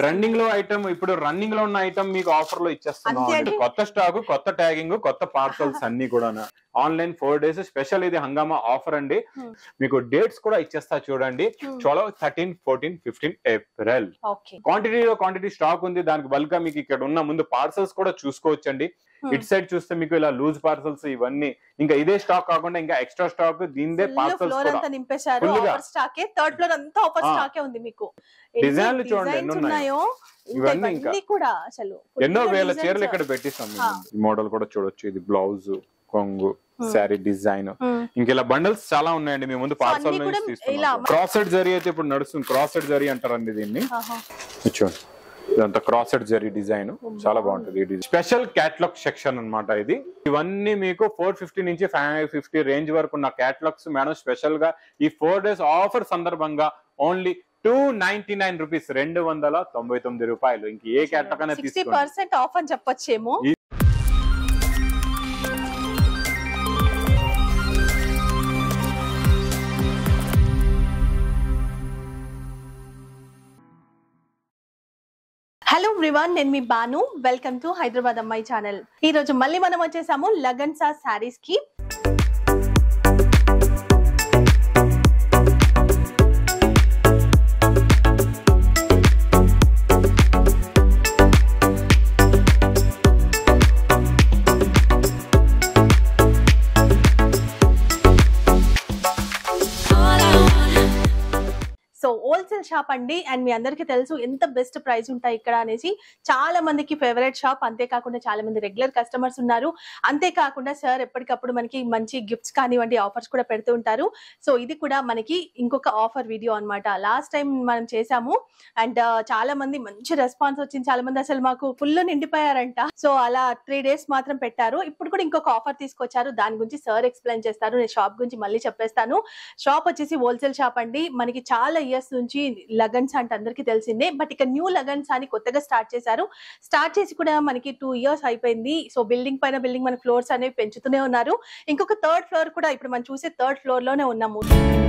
Trending లో item ఇప్పుడు running లో ఉన్న ఐటమ్ మీకు ఆఫర్ లో ఇచ్చేస్తున్నాం అంతే అండి. అండి. కొత్త స్టాక్ కొత్త ట్యాగింగ్ కొత్త పార్సల్స్ అన్ని కూడా ఆన్లైన్ ఫోర్ డేస్ స్పెషల్ ఇది హంగామా ఆఫర్ అండి Hmm. మీకు డేట్స్ కూడా ఇచ్చేస్తా చూడండి Hmm. చలో thirteen fourteen fifteen April okay క్వాంటిటీలో క్వాంటిటీ స్టాక్ ఉంది దానికి బల్క్ గా మీకు ఇక్కడ ఉన్న ముందు పార్సల్స్ కూడా చూసుకోవచ్చండి Hmm. ఇటు సైడ్ చూస్తే మీకు ఇలా లూజ్ పార్సల్స్ ఇవన్నీ ఇంకా ఇదే స్టాక్ కాకుండా ఇంకా ఎక్స్ట్రా స్టాక్ దీనిదే పార్సల్స్ ఫ్లోర్ కూడా అంతా నింపేశారు Full గా. ఆఫర్ స్టాకే థర్డ్ ఫ్లోర్ అంతా ఆఫర్ ఆ. స్టాకే ఉంది మీకు డిజైన్లు చూడండి ఎన్ని ఉన్నాయి. ఉన్నాయో ఇంకా ఇవన్నీ ఇంకా. ఇవన్నీ కూడా అసలు ఎన్నో full వేల designs. చీరలు ఇక్కడ పెట్టిస్తాం ఆ. ఈ మోడల్ కూడా చూడొచ్చు ఇది బ్లౌజ్ కొంగు Hmm. Sari design Hmm. ఇంక ఇలా బండల్స్ చాలా ఉన్నాయండి మీ ముందు So పార్సల్ అన్ని కూడా నుంచి ఇలా తీసుకున్నాం క్రాస్ సెట్ జరీ అయితే ఇప్పుడు నడుస్తుంది క్రాస్ సెట్ జరీ అంటారండి దీన్ని ఆహా. చూడండి ఇదంతా క్రాస్ సెట్ జరీ డిజైన్ చాలా బాగుంటుంది ఈ డిజైన్ స్పెషల్ క్యాట్లాగ్ సెక్షన్ అన్నమాట ఇది ఇవన్నీ మీకు ఫోర్ ఫిఫ్టీ నుంచి ఫైవ్ ఫిఫ్టీ రేంజ్ వరకు ఉన్న క్యాట్లాగ్స్ మేడం స్పెషల్ గా ఈ ఫోర్ డేస్ ఆఫర్ సందర్భంగా only two ninety nine rupees రెండు వందల తొంభై తొమ్మిది రూపాయలు ఇంక ఏ క్యాట్లాగ్ అనేది సిక్స్టీ తీసుకోండి పర్సెంట్ ఆఫ్ అని చెప్పొచ్చేమో ఈ- హలో ఎవ్రీవన్ నేను మీ బాను వెల్కమ్ టు హైదరాబాద్ అమ్మాయి ఛానల్ ఈ రోజు మళ్ళీ మనం వచ్చేసాము లగన్సా శారీస్ కి సో హోల్సేల్ షాప్ అండి అండ్ మీ అందరికీ తెలుసు ఎంత బెస్ట్ ప్రైస్ ఉంటాయి ఇక్కడ అనేసి చాలా మందికి ఫేవరెట్ షాప్ అంతేకాకుండా చాలా మంది రెగ్యులర్ కస్టమర్స్ ఉన్నారు అంతేకాకుండా సార్ ఎప్పటికప్పుడు మనకి మంచి గిఫ్ట్స్ కానివ్వండి ఆఫర్స్ కూడా పెడుతూ ఉంటారు సో ఇది కూడా మనకి ఇంకొక ఆఫర్ వీడియో అన్నమాట లాస్ట్ టైం మనం చేసాము అండ్ చాలా మంది మంచి రెస్పాన్స్ వచ్చింది చాలా మంది అసలు మాకు ఫుల్ నిండిపోయారంట సో అలా త్రీ డేస్ మాత్రం పెట్టారు ఇప్పుడు కూడా ఇంకొక ఆఫర్ తీసుకొచ్చారు దాని గురించి సార్ ఎక్స్ప్లెయిన్ చేస్తారు నేను షాప్ గురించి మళ్ళీ చెప్పేస్తాను షాప్ వచ్చేసి హోల్సేల్ షాప్ అండి మనకి చాలా ఇయర్స్ నుంచి లగన్స్ అంటే అందరికీ తెలిసిందే బట్ ఇక న్యూ లగన్స్ అని కొత్తగా స్టార్ట్ చేశారు స్టార్ట్ చేసి కూడా మనకి టూ ఇయర్స్ అయిపోయింది సో బిల్డింగ్ పైన బిల్డింగ్ మన ఫ్లోర్స్ అనేవి పెంచుతూనే ఉన్నారు ఇంకొక థర్డ్ ఫ్లోర్ కూడా ఇప్పుడు మనం చూసే థర్డ్ ఫ్లోర్ లోనే ఉన్నాము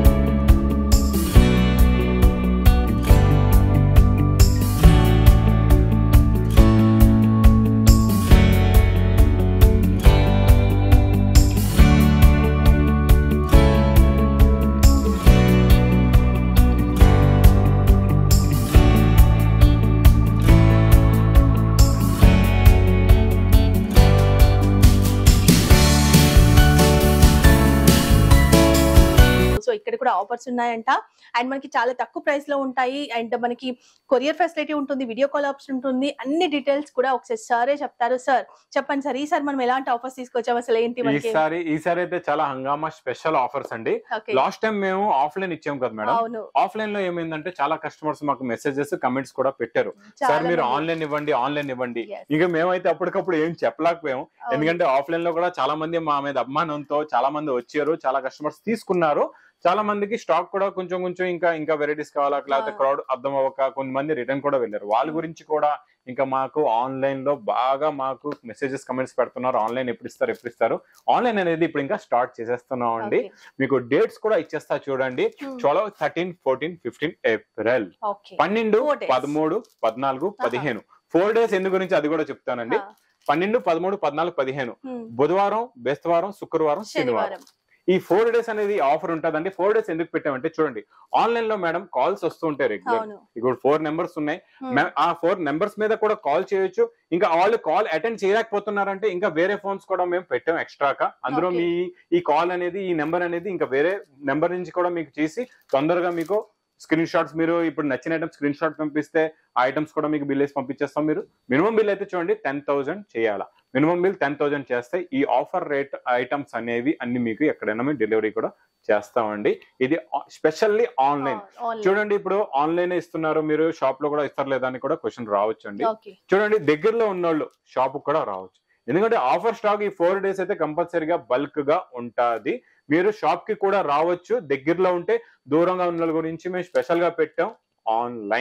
సో ఇక్కడ కూడా ఆఫర్స్ ఉన్నాయంట అండ్ మనకి చాలా తక్కువ ప్రైస్ లో ఉంటాయి అండ్ మనకి కొరియర్ ఫెసిలిటీ ఉంటుంది వీడియో కాల్ ఆప్షన్ ఉంటుంది అన్ని డీటెయిల్స్ కూడా ఒకసారి సారే చెప్తారు సార్ చెప్పండి సార్ ఈసారి మనం ఎలాంటి ఆఫర్స్ తీసుకొచ్చాం అసలు ఏంటి మనకి ఈసారి ఈసారి అయితే చాలా హంగామా స్పెషల్ ఆఫర్స్ అండి ఓకే లాస్ట్ టైం మేము ఆఫ్లైన్ ఇచ్చాం కదా మేడం అవును ఆఫ్లైన్ లో ఏమైందంటే చాలా కస్టమర్స్ మాకు మెసేజెస్ కమెంట్స్ కూడా పెట్టారు చాలా సార్ మీరు మంది. ఆన్లైన్ ఇవ్వండి ఆన్లైన్ ఇవ్వండి Yes. ఇక మేమైతే అప్పటికప్పుడు ఏం చెప్పలేకపోయాము అవును. ఎందుకంటే ఆఫ్లైన్ లో కూడా చాలా మంది మా మీద అభిమానంతో చాలా మంది వచ్చారు చాలా కస్టమర్స్ తీసుకున్నారు చాలా మందికి స్టాక్ కూడా కొంచెం కొంచెం ఇంకా ఇంకా వెరైటీస్ కావాలా లేకపోతే ఆ. క్రౌడ్ అర్థం అవ్వక కొంతమంది రిటర్న్ కూడా వెళ్ళారు వాళ్ళ Hmm. గురించి కూడా ఇంకా మాకు ఆన్లైన్ లో బాగా మాకు మెసేజెస్ కమెంట్స్ పెడుతున్నారు ఆన్లైన్ ఎప్పుడు ఇస్తారు ఎప్పుడు ఇస్తారు ఆన్లైన్ అనేది ఇప్పుడు ఇంకా స్టార్ట్ చేసేస్తున్నాం అండి ఓకే. మీకు డేట్స్ కూడా ఇచ్చేస్తా చూడండి Hmm. చలో thirteen fourteen fifteen April okay పన్నెండు Four days. పదమూడు పద్నాలుగు పదిహేను ఫోర్ డేస్ ఎందు గురించి అది కూడా చెప్తానండి ఆ, పన్నెండు పదమూడు పద్నాలుగు పదిహేను ఉమ్, బుధవారం బేస్తవారం శుక్రవారం శనివారం శనివారం ఈ ఫోర్ డేస్ అనేది ఆఫర్ ఉంటుందండి ఫోర్ డేస్ ఎందుకు పెట్టామంటే చూడండి ఆన్లైన్ లో మేడం కాల్స్ వస్తూ ఉంటాయి రెగ్యులర్ అవును ఇప్పుడు ఫోర్ నెంబర్స్ ఉన్నాయి ఉమ్, మే- ఆ ఫోర్ నెంబర్స్ మీద కూడా కాల్ చేయొచ్చు ఇంకా వాళ్ళు కాల్ అటెండ్ చేయలేకపోతున్నారంటే ఇంకా వేరే ఫోన్స్ కూడా మేము పెట్టాం ఎక్స్ట్రాగా అందులో Okay. మీ ఈ కాల్ అనేది ఈ నెంబర్ అనేది ఇంకా వేరే నెంబర్ నుంచి కూడా మీకు చేసి తొందరగా మీకు స్క్రీన్ షాట్స్ మీరు ఇప్పుడు నచ్చిన ఐటమ్స్ స్క్రీన్ షాట్ పంపిస్తే ఆ ఐటమ్స్ కూడా మీకు బిల్ వేసి పంపించేస్తాం మీరు మినిమం బిల్ అయితే చూడండి టెన్ థౌసండ్ చేయాలా మినిమం బిల్ టెన్ థౌసండ్ చేస్తే ఈ ఆఫర్ రేట్ ఐటమ్స్ అనేవి అన్ని మీకు ఎక్కడైనా మేము డెలివరీ కూడా చేస్తామండి ఇది స్పెషల్లీ ఆన్లైన్ ఆన్లైన్ చూడండి ఇప్పుడు ఆన్లైన్ ఇస్తున్నారు మీరు షాప్ లో కూడా ఇస్తారు లేదా అని కూడా క్వశ్చన్ రావచ్చు అండి ఓకే చూడండి దగ్గరలో ఉన్నోళ్ళు షాప్ కూడా రావచ్చు ఎందుకంటే ఆఫర్ స్టాక్ ఈ ఫోర్ డేస్ అయితే కంపల్సరీగా బల్క్ గా ఉంటాది మీరు షాప్ కి కూడా రావచ్చు దగ్గరలో ఉంటే దూరంగా ఉన్న వాళ్ళ గురించి మేము స్పెషల్ గా పెట్టాం online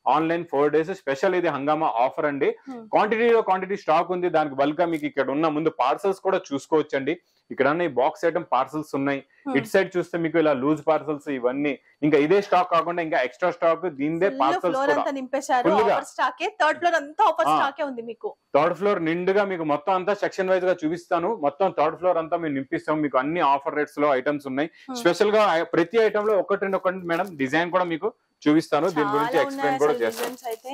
online four days special ఇది హంగామా ఆఫర్ అండి Hmm. క్వాంటిటీలో క్వాంటిటీ స్టాక్ ఉంది దానికి బల్క్ గా మీకు ఇక్కడ ఉన్న ముందు పార్సల్స్ కూడా చూసుకోవచ్చండి ఇక్కడ ఉన్న ఈ బాక్స్ ఐటమ్ పార్సల్స్ ఉన్నాయి Hmm. ఇటు సైడ్ చూస్తే మీకు ఇలా లూజ్ పార్సల్స్ ఇవన్నీ ఇంకా ఇదే స్టాక్ కాకుండా ఇంకా ఎక్స్ట్రా స్టాక్ దీనిదే పార్సల్స్ ఫ్లోర్ కూడా అంతా నింపేశారు Full గా. ఆఫర్ స్టాకే థర్డ్ ఫ్లోర్ అంతా ఆఫర్ ఆ. స్టాకే ఉంది మీకు థర్డ్ ఫ్లోర్ నిండుగా మీకు మొత్తం అంతా సెక్షన్ వైజ్ గా చూపిస్తాను మొత్తం థర్డ్ ఫ్లోర్ అంతా మేము నింపిస్తాం మీకు అన్ని ఆఫర్ రేట్స్ లో ఐటమ్స్ ఉన్నాయి Hmm. స్పెషల్ గా ఐ- ప్రతి ఐటమ్ లో ఒకటి రెండు ఒకటి మేడం డిజైన్ కూడా మీకు చూపిస్తాను దీని గురించి చాలా ఎక్స్ప్లెయిన్ కూడా ఉన్నాయి చేస్తాను డిజైన్స్ అయితే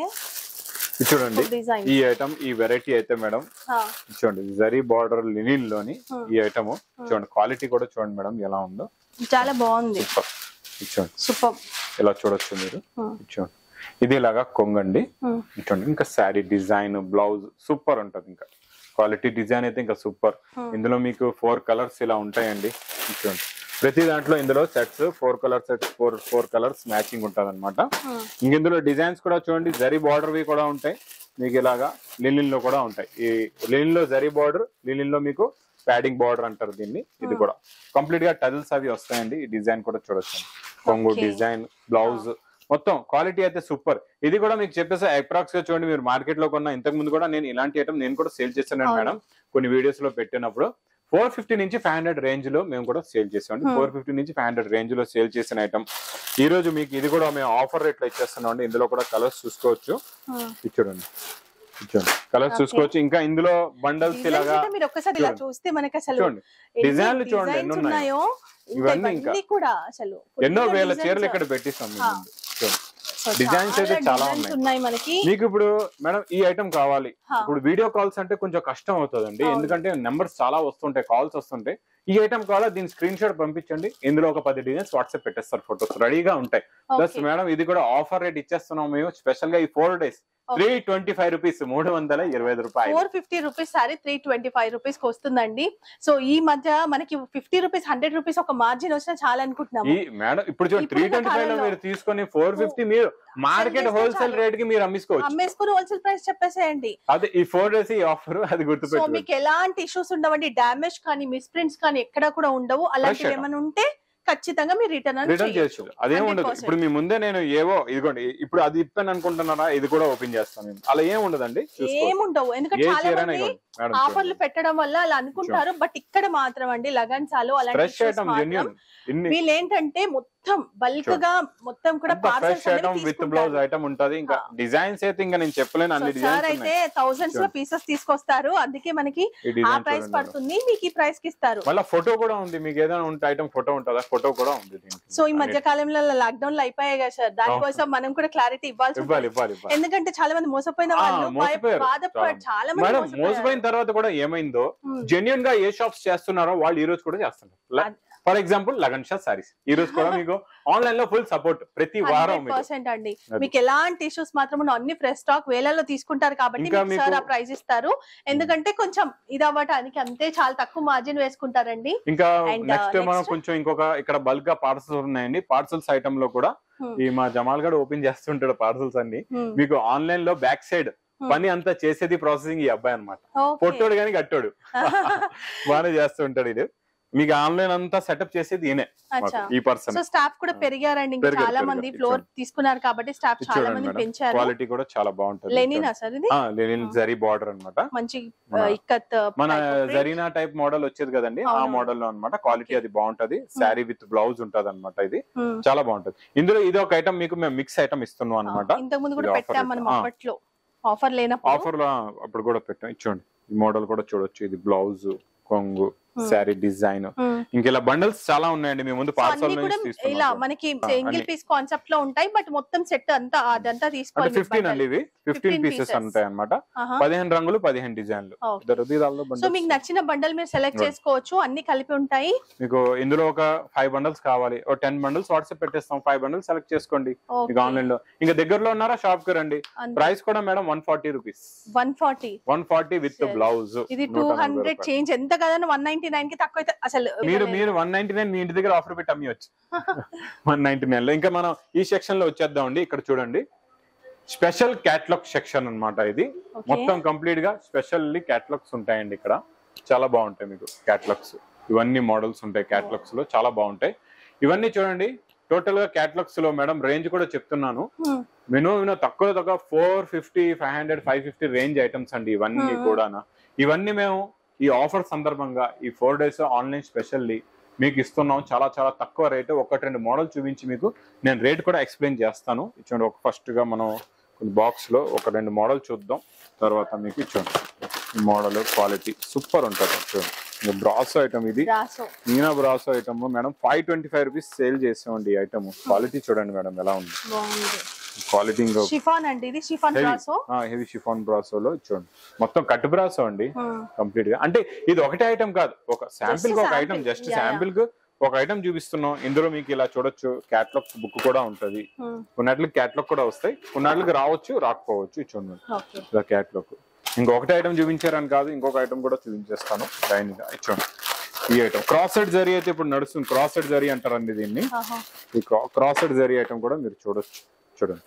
ఇది చూడండి డిజైన్ ఈ ఐటమ్ ఈ వెరైటీ అయితే మేడం చూడండి జరీ బార్డర్ లినిన్ లోని Hmm. ఈ ఐటమ్ చూడండి క్వాలిటీ కూడా చూడండి మేడం ఎలా ఉందో చాలా బాగుంది సూపర్ ఇది చూడండి సూపర్ ఇలా చూడొచ్చు మీరు ఇది చూడండి ఇది ఇలాగా కొంగండి ఇది చూడండి ఇంకా శారీ డిజైన్ బ్లౌజ్ సూపర్ ఉంటది ఇంకా క్వాలిటీ డిజైన్ అయితే ఇంకా సూపర్ Hmm. ఇందులో మీకు ఫోర్ కలర్స్ ఇలా ఉంటాయండి ఇది చూడండి ప్రతి దాంట్లో ఇందులో sets four colour sets four four colours matching ఉంటుంది అనమాట ఇంక ఇందులో డిజైన్స్ కూడా చూడండి జరీ బార్డర్ వి కూడా ఉంటాయి మీకు ఇలాగా లిలిన్ లో కూడా ఉంటాయి ఈ లిలిన్ లో జరీ బార్డర్ లిలిన్ లో మీకు ప్యాడింగ్ బార్డర్ అంటారు దీన్ని ఇది కూడా కంప్లీట్ గా టజల్స్ అవి వస్తాయండి ఈ డిజైన్ కూడా చూడొచ్చు కొంగు Okay. డిజైన్ బ్లౌజ్ మొత్తం క్వాలిటీ అయితే సూపర్ ఇది కూడా మీకు చెప్పేసి అప్రాక్స్ గా చూడండి మీరు మార్కెట్ లో కొన్న ఇంతకు ముందు కూడా నేను ఇలాంటి ఐటమ్ నేను కూడా సేల్ చేశాను అవును. మేడం కొన్ని వీడియోస్ లో పెట్టినప్పుడు ఫోర్ ఫిఫ్టీ నుంచి ఫైవ్ హండ్రెడ్ రేంజ్ లో మేము కూడా సేల్ చేసాం Hmm. ఫోర్ ఫిఫ్టీ నుంచి ఫైవ్ హండ్రెడ్ రేంజ్ లో సేల్ చేసిన ఐటమ్ ఈ రోజు మీకు ఇది కూడా మేము ఆఫర్ రేట్ లో ఇచ్చేస్తున్నాం అండి ఇందులో కూడా కలర్స్ చూసుకోవచ్చు ఇది చూడండి ఇది చూడండి కలర్స్ Okay. చూసుకోవచ్చు ఇంకా ఇందులో బండల్స్ ఇలాగా మీరు ఒక్కసారి ఇలా చూడండి. చూస్తే మనకి అసలు చూడండి ఎన్ని డిజైన్లు చూడండి designs ఎన్ని ఉన్నాయి. ఉన్నాయో ఇంకా ఇవన్నీ ఇంకా. ఇవన్నీ కూడా అసలు ఎన్నో full వేల designs. చీరలు ఇక్కడ పెట్టిస్తాం మీ Ah. ముందు. చూడండి So, designs అయితే చాలా designs ఉన్నాయి. ఉన్నాయి మనకి మీకు ఇప్పుడు మేడం ఈ ఐటమ్ కావాలి హా. ఇప్పుడు వీడియో కాల్స్ అంటే కొంచెం కష్టం అవుతుందండి అవును. ఎందుకంటే నెంబర్స్ చాలా వస్తుంటాయి కాల్స్ వస్తుంటాయి ఈ ఐటమ్ కావాలా దీని స్క్రీన్ షాట్ పంపించండి ఇందులో ఒక పది డిజైన్స్ వాట్సాప్ పెట్టేస్తారు ఫొటోస్ రెడీగా ఉంటాయి ప్లస్ Okay. మేడం ఇది కూడా ఆఫర్ రేట్ ఇచ్చేస్తున్నాం మేము స్పెషల్ గా ఈ four days Okay. Three twenty five rupees మూడు వందల ఇరవై ఐదు రూపాయలు four fifty rupees sorry three twenty five rupees కి వస్తుందండి సో ఈ మధ్య మనకి ఫిఫ్టీ రూపీస్ హండ్రెడ్ రూపీస్ ఒక మార్జిన్ వచ్చినా చాలా అనుకుంటున్నాము ఈ మేడం ఇప్పుడు చూడండి త్రీ ఇప్పుడున్న ట్వంటీ ఫైవ్ లో కాలంలో మీరు తీసుకొని ఫోర్ ఫిఫ్టీ మీరు మార్కెట్ చేస్తే హోల్సేల్ చాలు. రేట్ కి మీరు అమ్మించుకోవచ్చు అమ్మేసుకుని హోల్సేల్ ప్రైస్ చెప్పేసేయండి అదే ఈ ఫోర్ డేస్ ఈ ఆఫర్ అది సో గుర్తుపెట్టుకోండి మీకు ఎలాంటి ఇష్యూస్ ఉండవండి డ్యామేజ్ కానీ మిస్ ప్రింట్స్ కానీ ఎక్కడ కూడా ఉండవు అలాంటివి item. ఏమైనా ఉంటే ఖచ్చితంగా మీరు రిటర్న్ రిటర్న్ చేయొచ్చు అదేం ఉండదు 100%. ఇప్పుడు మీ ముందే నేను ఏవో ఇదిగోండి ఇప్పుడు అది ఇప్పాను అనుకుంటున్నారా ఇది కూడా ఓపెన్ చేస్తాను నేను అలా ఏం ఉండదండి చూసుకోవచ్చు. ఏముండవు ఎందుకంటే ఏ చాలా చీరైనా మంది ఇవ్వండి మేడం ఆఫర్లు పెట్టడం వల్ల అలా అనుకుంటారు బట్ ఇక్కడ మాత్రం అండి లగన్సాలు అలాంటి ఫ్రెష్ issues ఐటమ్ మాత్రం జెన్యున్ ఇన్ని వీళ్ళు ఏంటంటే మొత్తం బల్క్ గా మొత్తం కూడా fresh parcels item with blouse item ఉంటది ఇంకా ఆ. డిజైన్స్ అయితే ఇంకా నేను చెప్పలేను అన్ని సార్ డిజైన్స్ అయితే ఉన్నాయి థౌసండ్స్ లో పీసెస్ తీసుకొస్తారు అందుకే మనకి ఈ ఆ డిజైన్ ప్రైస్ చూడండి మేడం. పడుతుంది మీకు ఈ ప్రైస్ కి ఇస్తారు మళ్ళీ ఫోటో కూడా ఉంది మీకు ఏదైనా ఉంటే ఐటమ్ ఫోటో ఉంటుందా ఫోటో కూడా ఉంది దీంట్లో. సో ఈ మధ్య కాలంలో లాక్డౌన్ లో అయిపోయాయి కదా సార్ దానికోసం మనం కూడా క్లారిటీ ఇవ్వాల్సి ఇవ్వాలి ఉంటుంది ఇవ్వాలి ఇవ్వాలి ఎందుకంటే చాలా మంది మోసపోయిన ఆ, వాళ్ళు భయ- మోసపోయారు. బాధపడి చాలా మంది మేడం మోసపోయారు. మోసపోయిన తర్వాత కూడా ఏమైందో ఉమ్. జెన్యున్ గా ఏ షాప్స్ చేస్తున్నారో వాళ్ళు ఈ రోజు కూడా చేస్తున్నారు అద్- ఫర్ ఎగ్జాంపుల్ లగన్ షా సారీస్ ఈ రోజు కూడా మీకు ఆన్లైన్ లో ఫుల్ సపోర్ట్ ప్రతి వారం మీకు 100% అండి అది. మీకు ఎలాంటి ఇష్యూస్ మాత్రం ఉండవు. అన్ని ఫ్రెష్ స్టాక్ వేలలో తీసుకుంటారు కాబట్టి ఇంకా మీకు సార్ మీకు- ఆ ప్రైస్ ఇస్తారు ఎందుకంటే కొంచెం ఇది అవ్వటానికి అంతే చాలా తక్కువ మార్జిన్ వేసుకుంటారండి ఇంకా And, నెక్స్ట్ uh, మనం next? కొంచెం ఇంకొక ఇక్కడ బల్క్ గా పార్సల్స్ ఉన్నాయండి పార్సల్స్ ఐటమ్ లో కూడా Hmm. ఈ మా జమాల్ గడ్ ఓపెన్ చేస్తుంటాడు పార్సల్స్ అన్ని Hmm. మీకు ఆన్లైన్ లో బ్యాక్ సైడ్ Hmm. పని అంతా చేసేది ప్రాసెసింగ్ ఈ అబ్బాయి అనమాట Okay. పొట్టోడు కానీ కట్టోడు బాగానే చేస్తుంటాడు ఇది మీకు ఆన్లైన్ అంతా సెటప్ చేసేది ఈయనే మాకు, అచ్చా ఈ పర్సన్ సో స్టాఫ్ కూడా పెరిగారండి ఇంకా పెరిగారు, చాలా మంది పెరిగారు. ఫ్లోర్ తీసుకున్నారు కాబట్టి స్టాఫ్ చాలా చూడండి మంది మేడం పెంచారు క్వాలిటీ కూడా చాలా బాగుంటుంది లెనినా సార్ ఇది లెనిన్ జరీ బార్డర్ అన్నమాట మంచి మన- ఇక్కత్ మన type of print. జరీనా టైప్ మోడల్ వచ్చేది కదండి ఆ అవును. మోడల్ లో అనమాట క్వాలిటీ అది బాగుంటది శారీ విత్ బ్లౌజ్ ఉంటది అనమాట ఇది Hmm. చాలా బాగుంటది ఇందులో ఇది ఒక ఐటమ్ మీకు మేము మిక్స్ ఐటమ్ ఇస్తున్నాం అనమాట ఇంతకు ముందు కూడా ఇది పెట్టాం offer మనం ఆ. అప్పట్లో ఆఫర్ లేనప్పుడు ఆఫర్ లో అప్పుడు కూడా పెట్టాం ఇచ్చోండి ఈ మోడల్ కూడా చూడొచ్చు ఇది బ్లౌజ్ కొంగు Hmm. Sari design Hmm. ఇంక ఇలా బండల్స్ చాలా ఉన్నాయండి మేము ముందు సో పార్సల్ అన్ని కూడా నుంచి ఇలా తీసుకున్నాం మనకి ఆ, సింగిల్ అన్ని. పీస్ కాన్సెప్ట్ లో ఉంటాయి బట్ మొత్తం సెట్ అంతా అదంతా అంటే తీసుకోవాలి ఫిఫ్టీన్ అండి ఇవి ఫిఫ్టీన్ 15 పీసెస్ pieces. ఉంటాయి అనమాట ఆహా. పదిహేను రంగులు పదిహేను డిజైన్లు Okay. ఇద్దరు దీదాల్లో సో bundles. మీకు నచ్చిన బండల్ మీరు సెలెక్ట్ Right. చేసుకోవచ్చు అన్ని కలిపి ఉంటాయి మీకు ఇందులో ఒక ఫైవ్ బండల్స్ కావాలి ఒక టెన్ బండల్స్ వాట్సాప్ పెట్టేస్తాం ఫైవ్ బండల్స్ సెలెక్ట్ చేసుకోండి మీకు ఆన్లైన్ లో ఇంకా దగ్గరలో ఉన్నారా షాప్ కి రండి ప్రైస్ కూడా madam one forty rupees one forty one forty with Sure. Blouse ఇది టూ హండ్రెడ్ చేంజ్ ఎంత కదండి వన్ నైన్టీ నైన్ కి తక్కువ అయితే అసలు మీరు మీరు వన్ నైన్టీ నైన్ మీ ఇంటి దగ్గర ఆఫర్ పెట్టి అమ్మివచ్చు వన్ నైన్టీ నైన్ లో ఇంకా మనం ఈ సెక్షన్ లో వచ్చేద్దామండి ఇక్కడ చూడండి స్పెషల్ క్యాట్లాగ్ సెక్షన్ అన్నమాట ఇది Okay. మొత్తం కంప్లీట్ గా స్పెషల్లీ క్యాట్లాగ్స్ ఉంటాయండి ఇక్కడ చాలా బాగుంటాయి మీకు క్యాట్లాగ్స్ ఇవన్నీ మోడల్స్ ఉంటాయి క్యాట్లాగ్స్ లో చాలా బాగుంటాయి ఇవన్నీ చూడండి టోటల్ గా క్యాటలాగ్స్ లో మేడం రేంజ్ కూడా చెప్తున్నాను మినిమం తక్కువ తక్కువ four fifty five hundred five fifty range items అండి ఇవన్నీ Hmm. కూడా ఇవన్నీ మేము ఈ ఆఫర్ సందర్భంగా ఈ ఫోర్ డేస్ ఆన్లైన్ స్పెషల్లీ మీకు ఇస్తున్నాం చాలా చాలా తక్కువ రేటు ఒకటి రెండు మోడల్ చూపించి మీకు నేను రేట్ కూడా ఎక్స్ప్లెయిన్ చేస్తాను ఇచ్చండి ఒక ఫస్ట్ గా మనం బాక్స్ లో ఒక రెండు మోడల్ చూద్దాం తర్వాత మీకు ఇచ్చండి ఈ మోడల్ క్వాలిటీ సూపర్ ఉంటుంది చూడండి బ్రాస్ ఐటమ్ ఇది రాసో మీనా brass item madam five twenty five rupees sale చేసామండి ఈ ఐటమ్ క్వాలిటీ చూడండి మేడం ఎలా ఉంది బాగుంది క్వాలిటీ ఇంకా షిఫాన్ అండి ఇది షిఫాన్ రాసో హెవీ షిఫాన్ బ్రాసోలో చూడండి మొత్తం కట్టు బ్రాసో అండి కంప్లీట్ గా అంటే ఇది ఒకటే ఐటమ్ కాదు ఒక శాంపిల్ కి ఒక sample. Item just Yeah, yeah. Sample కి ఒక ఐటమ్ చూపిస్తున్నాం ఇందులో మీకు ఇలా చూడొచ్చు క్యాట్లాగ్ బుక్ కూడా ఉంటది కొన్నిటికి క్యాట్లాగ్ కూడా వస్తాయి కొన్నిటికి రావచ్చు రాకపోవచ్చు ఇది చూడండి ఓకే ఇలా క్యాట్లాగ్ ఇంకొకటి ఐటమ్ చూపించారని కాదు ఇంకొక ఐటమ్ కూడా చూపించేస్తాను లైన్ గా ఇది చూడండి ఈ ఐటమ్ క్రాస్ సెట్ జరీ అయితే ఇప్పుడు నడుస్తుంది క్రాస్ సెట్ జరీ అంటారండి దీన్ని ఈ క్రాస్ సెట్ జరీ ఐటమ్ కూడా మీరు చూడొచ్చు చూడండి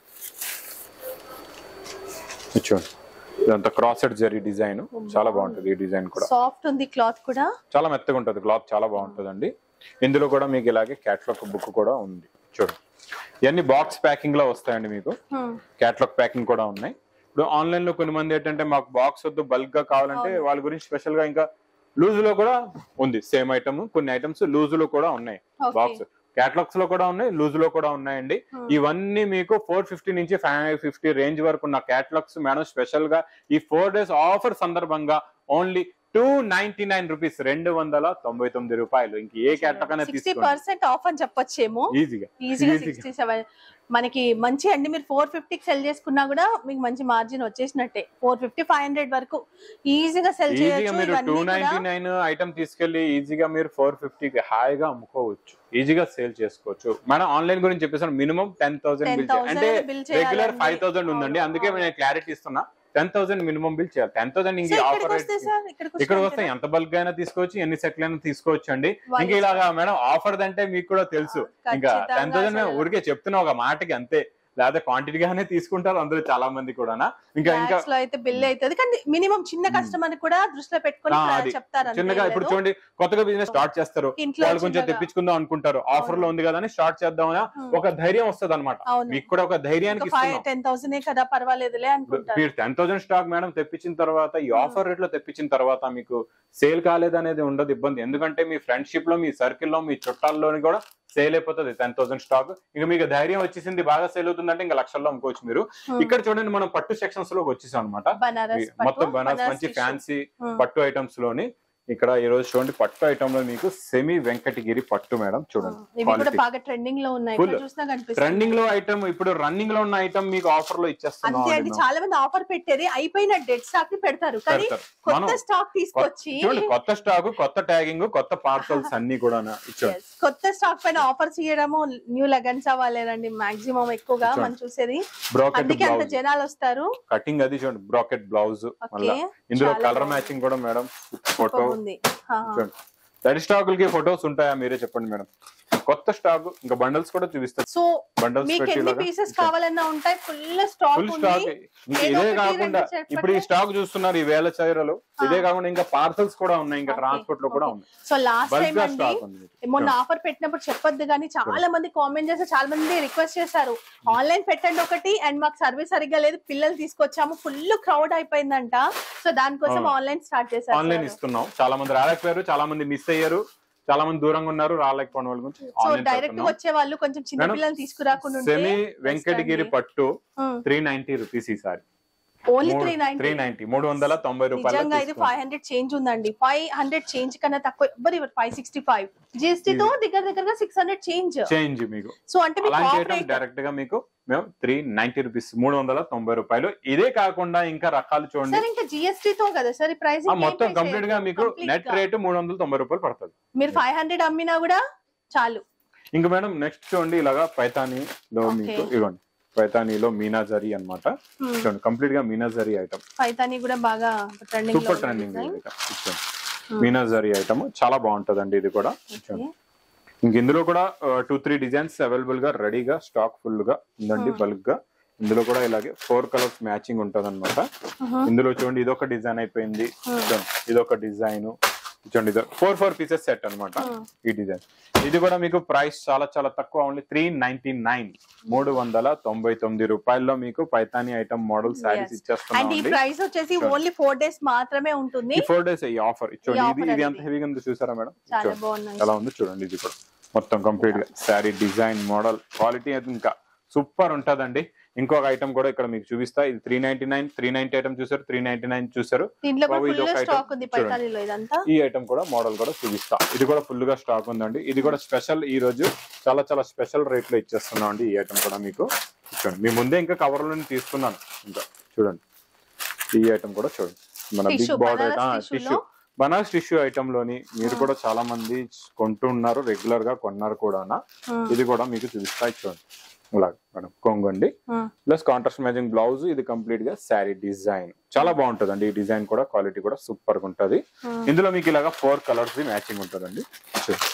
ఇది చూడండి ఇదంతా క్రాస్ సెట్ జరీ డిజైన్ చాలా బాగుంటుంది ఈ డిజైన్ కూడా సాఫ్ట్ ఉంది క్లాత్ కూడా చాలా మెత్తగా ఉంటుంది క్లాత్ చాలా బాగుంటుంది అండి ఇందులో కూడా మీకు ఇలాగే క్యాట్లాగ్ బుక్ కూడా ఉంది చూడండి ఇవన్నీ బాక్స్ ప్యాకింగ్ లో వస్తాయండి మీకు క్యాట్లాగ్ ప్యాకింగ్ కూడా ఉన్నాయి ఇప్పుడు ఆన్లైన్ లో కొన్ని మంది ఏంటంటే మాకు బాక్స్ వద్దు బల్క్ గా కావాలంటే అవును. వాళ్ళ గురించి స్పెషల్ గా ఇంకా లూజ్ లో కూడా ఉంది సేమ్ ఐటమ్ కొన్ని ఐటమ్స్ లూజ్ లో కూడా ఉన్నాయి ఓకే బాక్స్ క్యాటలాగ్స్ లో కూడా ఉన్నాయి లూజ్ లో కూడా ఉన్నాయండి ఇవన్నీ మీకు ఫోర్ ఫిఫ్టీ నుంచి ఫైవ్ ఫిఫ్టీ రేంజ్ వరకు ఉన్న క్యాటలాగ్స్ మేడం స్పెషల్ గా ఈ ఫోర్ డేస్ ఆఫర్ సందర్భంగా only two ninety nine rupees రెండు వందల తొంభై తొమ్మిది రూపాయలు ఇంక ఏ క్యాటలాగ్ అయినా సిక్స్టీ తీసుకోండి పర్సెంట్ ఆఫ్ అని చెప్పొచ్చేమో ఈజీగా ఈజీగా Easy గా. సిక్స్టీ సెవెన్ మనకి మంచి అండి మీరు ఫోర్ ఫిఫ్టీకి సెల్ చేసుకున్నా కూడా మీకు మంచి మార్జిన్ వచ్చేసినట్టే ఫోర్ ఫిఫ్టీ ఫైవ్ హండ్రెడ్ వరకు ఈజీగా సెల్ ఈజీగా చేయొచ్చు మీరు ఇవన్నీ టూ కూడా నైన్టీ నైన్ ఐటమ్ తీసుకెళ్లి ఈజీగా మీరు ఫోర్ ఫిఫ్టీకి హాయిగా అమ్ముకోవచ్చు ఈజీగా సేల్ చేసుకోవచ్చు మేడం ఆన్లైన్ గురించి చెప్పేసాను మినిమం టెన్ థౌసండ్ బిల్ 10,000 అంటే bill రెగ్యులర్ చేయాలండి. ఫైవ్ థౌసండ్ ఉందండి అవును, అందుకే అవును. నేను క్లారిటీ ఇస్తున్నా టెన్ థౌసండ్ మినిమం బిల్ చేయాలి టెన్ థౌసండ్ సో ఇంక ఇక్కడికి ఆఫర్ వస్తే సార్ ఇక్కడికి ఇక్కడ వస్తే వస్తే ఎంత బల్క్ అయినా తీసుకోవచ్చు ఎన్ని సెట్లు అయినా తీసుకోవచ్చు అండి వాళ్ళు ఇంకా ఇలాగా మేడం ఆఫర్ అంటే మీకు కూడా తెలుసు ఇంకా ఖచ్చితంగా టెన్ థౌసండ్ మేము అసలు. ఊరికే చెప్తున్నా ఒక మాటకి అంతే లేదా క్వాంటిటీ గానే తీసుకుంటారు అందరూ చాలా మంది కూడా ఇంకా ఇంకా Lakhs లో అయితే బిల్ అవుతుంది కానీ మినిమం చిన్న కస్టమర్ కూడా దృష్టిలో పెట్టుకొని ఆ, ప్ర- అది. చెప్తారు అంతే చిన్నగా ఇప్పుడు లేదు. చూడండి కొత్తగా బిజినెస్ స్టార్ట్ చేస్తారు ఇంట్లో వాళ్ళు కొంచెం చిన్నగా. తెప్పించుకుందాం అనుకుంటారు ఆఫర్ లో ఉంది కదా అని స్టార్ట్ చేద్దామని Hmm. ఒక ధైర్యం వస్తుంది అనమాట అవును మీకు కూడా ఒక ధైర్యానికి ఫైవ్ ఇస్తున్నాం టెన్ థౌసండ్ కదా పర్వాలేదులే అనుకుంటారు మీరు టెన్ థౌసండ్ స్టాక్ మేడం తెప్పించిన తర్వాత ఈ Hmm. ఆఫర్ రేట్ లో తెప్పించిన తర్వాత మీకు సేల్ కాలేదనేది ఉండదు ఇబ్బంది ఎందుకంటే మీ ఫ్రెండ్షిప్ లో మీ సర్కిల్ లో మీ చుట్టాల్లోని కూడా సేల్ అయిపోతుంది టెన్ థౌసండ్ స్టాక్ ఇంకా మీకు ధైర్యం వచ్చేసింది బాగా సేల్ అవుతుందంటే ఇంకా లక్షల్లో అమ్ముకోవచ్చు మీరు Hmm. ఇక్కడ చూడండి మనం పట్టు సెక్షన్స్ లోకి వచ్చేసాం అనమాట బనారస్ మొత్తం బనారస్ మంచి tissue. Fancy Hmm. పట్టు ఐటమ్స్ లోని ఇక్కడ ఈ రోజు చూడండి పట్టు ఐటమ్ లో మీకు సెమీ వెంకటగిరి పట్టు మేడం చూడండి ఇవి కూడా Quality. బాగా ట్రెండింగ్ లో ఉన్నాయి Full. ఎక్కడ చూసినా కనిపిస్తుంది ట్రెండింగ్ లో ఐటమ్ ఇప్పుడు రన్నింగ్ లో ఉన్న ఐటమ్ మీకు ఆఫర్ లో ఇచ్చేస్తున్నాం అంతే అండి అండి మేము. చాలా మంది ఆఫర్ పెట్టేది అయిపోయిన డెడ్ స్టాక్ ని పెడతారు కానీ పెడతారు. కొత్త మనం స్టాక్ తీసుకొచ్చి చూడండి కొత్త స్టాక్ కొత్త ట్యాగింగ్ కొత్త పార్సల్స్ అన్ని కూడా ఇచ్చాడు Yes. కొత్త స్టాక్ పైన ఆఫర్స్ ఇవ్వడము న్యూ లగన్స్ అవ్వాలేనండి మాక్సిమం ఎక్కువగా Sure. మనం చూసేది బ్రాకెట్ అందుకే అంత బ్లౌజ్ జనాలు వస్తారు కటింగ్ అది చూడండి బ్రాకెట్ బ్లౌజ్ ఓకే మళ్ళా ఇందులో చాలా కలర్ బాగుంది. మ్యాచింగ్ కూడా మేడం ఫోటో ఉంది హా, హా. చూడండి రెడీ స్టాకులకి ఫొటోస్ ఉంటాయా మీరే చెప్పండి మేడం కొత్త స్టాక్ ఇంకా బండల్స్ కూడా చూపిస్తారు సో బండల్స్ మీకు పెట్టి ఎన్ని పీసెస్ కావాలన్నా ఉంటాయి ఫుల్ స్టాక్ ఫుల్ ఉంది స్టాక్ ఇంకా ఏదో ఇదే ఒకటి కాకుండా రెండు చెప్పండి. ఇప్పుడు ఈ స్టాక్ చూస్తున్నారు ఈ వేల చీరలు ఇదే కాకుండా ఇంకా పార్సల్స్ కూడా ఉన్నాయి ఇంకా Okay, ట్రాన్స్పోర్ట్ లో కూడా okay. ఉన్నాయి సో లాస్ట్ బల్క్ టైం గా అండి స్టాక్ ఉంది మొన్న ఆఫర్ పెట్టినప్పుడు చెప్పొద్దు కానీ చాలా మంది కామెంట్ చేస్తే చాలా మంది రిక్వెస్ట్ చేశారు ఆన్లైన్ పెట్టండి ఒకటి అండ్ మాకు సర్వీస్ సరిగ్గా లేదు పిల్లలు తీసుకొచ్చాము ఫుల్ క్రౌడ్ అయిపోయిందంట సో దానికోసం అవును. ఆన్లైన్ స్టార్ట్ చేశారు ఆన్లైన్ sir. ఇస్తున్నాం చాలా మంది రాలేకపోయారు చాలా మంది మిస్ అయ్యారు చాలా మంది దూరంగా ఉన్నారు రాలేకపోయిన వాళ్ళ గురించి సో ఆన్లైన్ డైరెక్ట్ వచ్చే వాళ్ళు కొంచెం చిన్న మేడం, పిల్లలు తీసుకురాకుండా సెమీ వెంకటగిరి పట్టు త్రీ నైన్టీ రూపీస్ ఈసారి only three three ninety ninety మూడు వందల తొంభై రూపాయలు నిజంగా ఇది ఫైవ్ హండ్రెడ్ చేంజ్ ఉందండి ఫైవ్ హండ్రెడ్ చేంజ్ కన్నా తక్కువ ఎవ్వరు ఇవ్వరు ఫైవ్ సిక్స్టీ ఫైవ్ జిఎస్టీ తో దగ్గర దగ్గరగా సిక్స్ హండ్రెడ్ చేంజ్ చేంజ్ మీకు సో అంటే మీకు అలాంటి ఆఫ్ ఐటమ్ రేట్ డైరెక్ట్ గా మీకు మేము త్రీ నైన్టీ రూపీస్ మూడు వందల తొంభై రూపాయలు ఇదే కాకుండా ఇంకా రకాలు చూడండి సార్ ఇంకా జిఎస్టీ తో కదా సార్ ఈ ప్రైస్ ఆ మొత్తం కంప్లీట్ గా మీకు నెట్ రేట్ మూడు వందల తొంభై రూపాయలు పడుతుంది మీరు ఫైవ్ హండ్రెడ్ అమ్మినా కూడా చాలు ఇంకా మేడం నెక్స్ట్ చూడండి ఇలాగా పైతానీలో Okay. మీకు ఇవ్వండి పైతానీలో మీనా జరీ అనమాట చూడండి కంప్లీట్ గా మీనా జరీ ఐటమ్ పైతాని కూడా బాగా ట్రెండింగ్ సూపర్ ట్రెండింగ్ మీనా జరీ ఐటమ్ చాలా బాగుంటదండి ఇది కూడా చూడండి. ఇంక ఇందులో కూడా టూ త్రీ డిజైన్స్ అవైలబుల్ గా రెడీగా స్టాక్ ఫుల్ గా ఉందండి Hmm. బల్క్ గా ఇందులో కూడా ఇలాగే ఫోర్ కలర్స్ మ్యాచింగ్ ఉంటది అనమాట ఇందులో చూడండి ఇదొక డిజైన్ అయిపోయింది Hmm. చూడండి ఇదొక డిజైన్ చూడండి ఇది ఫోర్ ఫోర్ పీసెస్ సెట్ అన్నమాట Hmm. ఈ డిజైన్ ఇది కూడా మీకు ప్రైస్ చాలా చాలా తక్కువ ఓన్లీ త్రీ నైన్టీ నైన్ మూడు వందల తొంభై తొమ్మిది రూపాయల్లో మీకు Paithani item model sarees Yes. ఇచ్చేస్తున్నాం అండ్ ఈ అండి ప్రైస్ వచ్చేసి Sure. ఓన్లీ ఫోర్ డేస్ మాత్రమే ఉంటుంది ఈ ఫోర్ డేస్ ఈ ఆఫర్ చూడండి ఇది offer ఇది ఎంత అనేది. హెవీగా ఉంది చూసారా మేడం చాలా చూడండి బాగున్నాయి ఎలా ఉంది చూడండి ఇది కూడా మొత్తం కంప్లీట్ గా శారీ డిజైన్ మోడల్ క్వాలిటీ అయితే ఇంకా సూపర్ ఉంటదండి ఇంకొక ఐటమ్ కూడా ఇక్కడ మీకు చూపిస్తా ఇది three ninety nine three ninety item చూసారు త్రీ నైన్టీ నైన్ చూసారు దీంట్లో కూడా బాబు, ఇది ఫుల్ ఒక స్టాక్ item. ఉంది చూడండి. పైతాలీలో ఇదంతా ఈ ఐటమ్ కూడా మోడల్ కూడా చూపిస్తా ఇది కూడా ఫుల్ గా స్టాక్ ఉందండి ఇది కూడా స్పెషల్ ఈ రోజు చాలా చాలా స్పెషల్ రేట్ లో ఇచ్చేస్తున్నాం అండి ఈ ఐటమ్ కూడా మీకు చూడండి మీ ముందే ఇంకా కవర్ లోనే తీసుకున్నాను ఇంకా చూడండి ఈ ఐటమ్ కూడా చూడండి మన big Tissue, border Banaras tissue tissue లో. బనారస్ టిష్యూ ఐటమ్ లోని మీరు Hmm. కూడా చాలా మంది కొంటున్నారు రెగ్యులర్ గా కొన్నారు కూడా Hmm. ఇది కూడా మీకు చూపిస్తా చూడండి ఇలా మేడం కొంగండి Hmm. Plus contrast matching blouse ఇది కంప్లీట్ గా శారీ డిజైన్ చాలా బాగుంటదండి ఈ డిజైన్ కూడా క్వాలిటీ కూడా సూపర్ గా ఉంటది Hmm. ఇందులో మీకు ఇలాగా ఫోర్ కలర్స్ మ్యాచింగ్ ఉంటదండి చూడండి.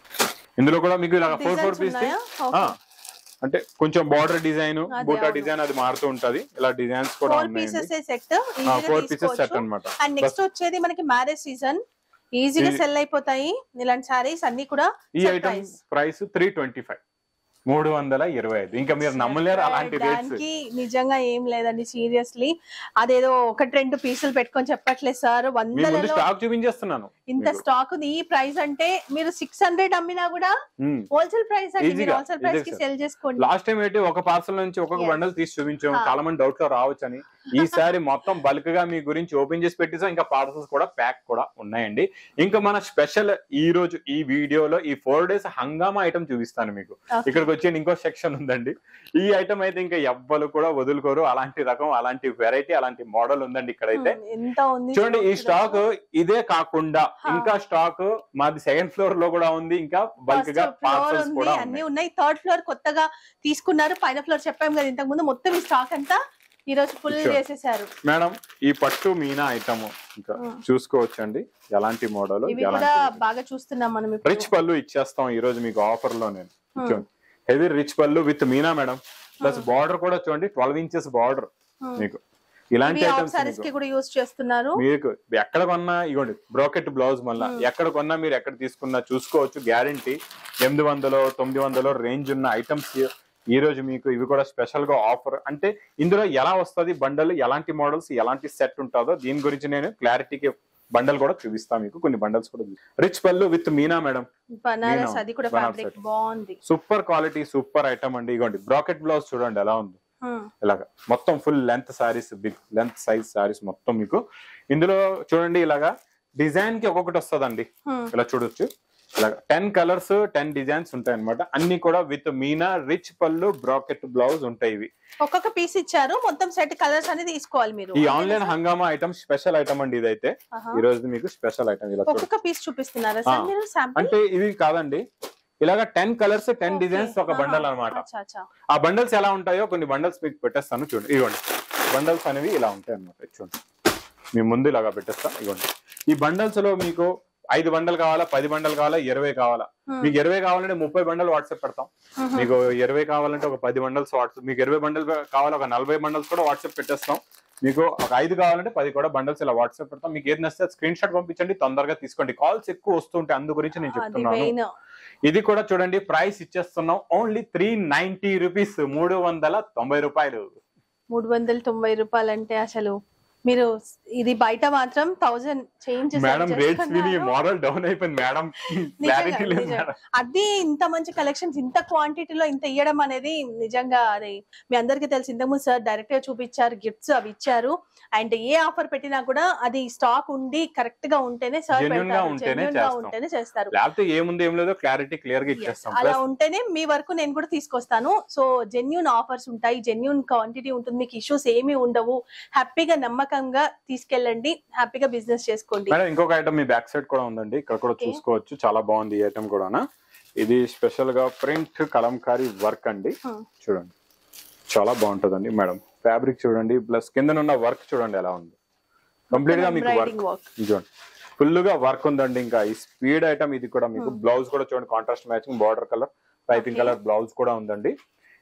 ఇందులో కూడా మీకు ఇలాగా ఫోర్ ఫోర్ Designs పీస్ ఉన్నాయా? Okay. అంటే కొంచెం బార్డర్ డిజైన్ అదే, బూటా అవును. డిజైన్ అది మారుతూ ఉంటది ఇలా డిజైన్స్ కూడా ఫోర్ ఉన్నాయండి pieces set four pieces set అన్నమాట అండ్ నెక్స్ట్ వచ్చేది మనకి మ్యారేజ్ సీజన్ ఈజీగా ఈ- సెల్ అయిపోతాయి ఇలాంటి సారీస్ అన్ని కూడా ఈ set item price. Price three twenty five మూడు వందల ఇరవై ఐదు ఇంకా మీరు నమ్మలేరు అలాంటి రేట్స్ దానికి నిజంగా ఏం లేదండి సీరియస్లీ అదేదో ఒకటి రెండు పీసులు పెట్టుకొని చెప్పట్లేదు సార్ మీ ముందు వందలలో స్టాక్ చూపించేస్తున్నాను ఇంత మీకు. స్టాక్ ఉంది ఈ ప్రైస్ అంటే మీరు సిక్స్ హండ్రెడ్ అమ్మినా కూడా మ్మ్. హోల్సేల్ ప్రైస్ అండి మీరు Easy గా, హోల్సేల్ ప్రైస్ easy కి గా. సెల్ చేసుకోండి లాస్ట్ టైం ఏంటి ఒక పార్సల్ నుంచి ఒక్కొక్క Yes. బండల్ తీసి చూపించాం Ah. చాలా మంది డౌట్ లో రావచ్చని ఈసారి మొత్తం బల్క్ గా మీ గురించి ఓపెన్ చేసి పెట్టేసాం ఇంకా పార్సల్స్ కూడా ప్యాక్ కూడా ఉన్నాయండి ఇంకా మన స్పెషల్ ఈ రోజు ఈ వీడియోలో ఈ ఫోర్ డేస్ హంగామా ఐటమ్ చూపిస్తాను మీకు Okay. ఇక్కడికి వచ్చే ఇంకో సెక్షన్ ఉందండి ఈ ఐటమ్ అయితే ఇంకా ఎవ్వరు కూడా వదులుకోరు అలాంటి రకం అలాంటి వెరైటీ అలాంటి మోడల్ ఉందండి ఇక్కడైతే Hmm, ఎంత ఉంది చూడండి ఈ చూడొచ్చు. స్టాక్ ఇదే కాకుండా హా. ఇంకా స్టాక్ మాది సెకండ్ ఫ్లోర్ లో కూడా ఉంది ఇంకా బల్క్ గా ఫస్ట్ ఫ్లోర్ పార్సల్స్ ఉంది కూడా అన్ని ఉన్నాయి ఉన్నాయి థర్డ్ ఫ్లోర్ కొత్తగా తీసుకున్నారు పైన ఫ్లోర్ చెప్పాం కదా ఇంతకు ముందు మొత్తం ఈ స్టాక్ అంతా ఈ రోజు ఫుల్ Sure. చేసేసారు మేడం ఈ పట్టు మీనా ఐటమ్ ఇంకా Hmm. చూసుకోవచ్చండి ఎలాంటి మోడల్ ఇవి కూడా బాగా చూస్తున్నాం మనం ఇప్పుడు రిచ్ పళ్ళు ఇచ్చేస్తాం ఈ రోజు మీకు ఆఫర్ లో నేను Hmm. Heavy rich pallu with meena madam plus Hmm. Border కూడా చూడండి ట్వెల్వ్ ఇంచెస్ బార్డర్ Hmm. మీకు ఇలాంటి ఇవి ఆఫ్ ఐటమ్స్ సారీస్ కి కూడా యూజ్ చేస్తున్నారు మీకు ఎక్కడ కొన్నా ఇగోండి బ్రోకెట్ బ్లౌజ్ మళ్ళా Hmm. ఎక్కడ కొన్నా మీరు ఎక్కడ తీసుకున్నా చూసుకోవచ్చు గ్యారంటీ ఎనిమిది వందలు తొమ్మిది వందలు రేంజ్ ఉన్న ఐటమ్స్ ఈ రోజు మీకు ఇవి కూడా స్పెషల్ గా ఆఫర్ అంటే ఇందులో ఎలా వస్తది బండల్ ఎలాంటి మోడల్స్ ఎలాంటి సెట్ ఉంటుందో దీని గురించి నేను క్లారిటీకి బండల్ కూడా చూపిస్తాను మీకు కొన్ని బండల్స్ కూడా rich pallu with meena madam Banaras meena, అది కూడా బనారస్ ఫ్యాబ్రిక్ set. బాగుంది సూపర్ క్వాలిటీ సూపర్ ఐటమ్ అండి ఇగోండి బ్రాకెట్ బ్లౌజ్ చూడండి ఎలా ఉంది Hmm. ఇలాగా మొత్తం full length saris big length size saris మొత్తం మీకు ఇందులో చూడండి ఇలాగా డిజైన్ కి ఒక్కొక్కటి వస్తుందండి Hmm. ఇలా చూడొచ్చు ఇలాగా టెన్ కలర్స్ టెన్ డిజైన్స్ ఉంటాయి అనమాట అన్ని కూడా with meena rich pallu brocade blouse ఉంటాయి ఇవి ఒక్కొక్క పీస్ ఇచ్చారు మొత్తం సెట్ కలర్స్ అనేది తీసుకోవాలి మీరు ఈ ఆన్లైన్ హంగామా ఐటమ్ స్పెషల్ ఐటమ్ అండి ఇదైతే ఆహా. ఈ రోజు మీకు స్పెషల్ ఐటమ్ ఇలా చూడండి ఒక్కొక్క పీస్ చూపిస్తున్నారా సార్ ఆ. మీరు శాంపుల్ అంటే ఇవి కాదండి ఇలాగా టెన్ కలర్స్ టెన్ డిజైన్స్ ఒక బండల్ అన్నమాట ఆ బండల్స్ ఎలా ఉంటాయో కొన్ని బండల్స్ మీకు పెట్టేస్తాను చూడండి ఇవ్వండి బండల్స్ అనేవి ఇలా ఉంటాయి అన్నమాట చూడండి మీ ముందు ఇలాగా పెట్టేస్తాం ఇవ్వండి ఈ బండల్స్ లో మీకు ఐదు బండలు కావాలా పది బండలు కావాలా ఇరవై కావాలా మీకు ఇరవై కావాలంటే ముప్పై బండలు వాట్సాప్ పెడతాం మీకు ఇరవై కావాలంటే ఒక పది బండల్స్ వాట్సాప్ మీకు ఇరవై బండల్ కావాలి ఒక నలభై బండల్స్ కూడా వాట్సాప్ పెట్టేస్తాం మీకు ఒక ఐదు కావాలంటే పది కూడా బండల్స్ ఇలా వాట్సాప్ పెడతాం మీకు ఏది నచ్చితే స్క్రీన్ షాట్ పంపించండి తొందరగా తీసుకోండి కాల్స్ ఎక్కువ వస్తుంటాయి అందు గురించి నేను అది చెప్తున్నాను మెయిన్ ఇది కూడా చూడండి ప్రైస్ ఇచ్చేస్తున్నాం ఓన్లీ త్రీ నైన్టీ రూపీస్ మూడు వందల తొంభై రూపాయలు మూడు వందల తొంభై రూపాయలు అంటే అసలు మీరు ఇది బయట మాత్రం థౌజండ్ చేంజ్ మేడం రేట్స్ విని మోడల్ డౌన్ అయిపోయింది మేడం క్లారిటీ లేదు నిజంగా. మేడం అది ఇంత మంచి కలెక్షన్స్ ఇంత క్వాంటిటీలో ఇంత ఇవ్వడం అనేది నిజంగా అది మీ అందరికీ తెలిసి ఇంతకుముందు సార్ డైరెక్ట్ గా చూపించారు గిఫ్ట్స్ అవి ఇచ్చారు అండ్ ఏ ఆఫర్ పెట్టినా కూడా అది స్టాక్ ఉండి కరెక్ట్ గా ఉంటేనే సార్ Genuine గా ఉంటేనే గా చేస్తాం. ఉంటేనే చేస్తారు లేకపోతే ఏముంది ఏం లేదో క్లారిటీ క్లియర్ గా Yes, ఇచ్చేస్తాం అలా Plus ఉంటేనే మీ వరకు నేను కూడా తీసుకొస్తాను సో జెన్యున్ ఆఫర్స్ ఉంటాయి జెన్యున్ క్వాంటిటీ ఉంటుంది మీకు ఇష్యూస్ ఏమీ ఉండవు హ్యాపీగా నమ్మకంగా తీసుకెళ్ళండి హ్యాపీగా బిజినెస్ చేసుకోండి మేడం ఇంకొక ఐటమ్ మీ బ్యాక్ సైడ్ కూడా ఉందండి ఇక్కడ కూడా Okay. చూసుకోవచ్చు చాలా బాగుంది ఈ ఐటమ్ కూడా ఇది స్పెషల్ గా ప్రింట్ కలంకారీ వర్క్ అండి Hmm. చూడండి చాలా బాగుంటదండి మేడం ఫ్యాబ్రిక్ చూడండి ప్లస్ కింద వర్క్ చూడండి ఎలా ఉంది కంప్లీట్ గా మీకు వర్క్ ఎంబ్రాయిడింగ్ వర్క్ చూడండి ఫుల్ గా వర్క్ ఉందండి ఇంకా ఈ స్పీడ్ ఐటమ్ ఇది కూడా మీకు బ్లౌజ్ కూడా చూడండి contrast matching border colour piping Okay. Colour blouse కూడా ఉందండి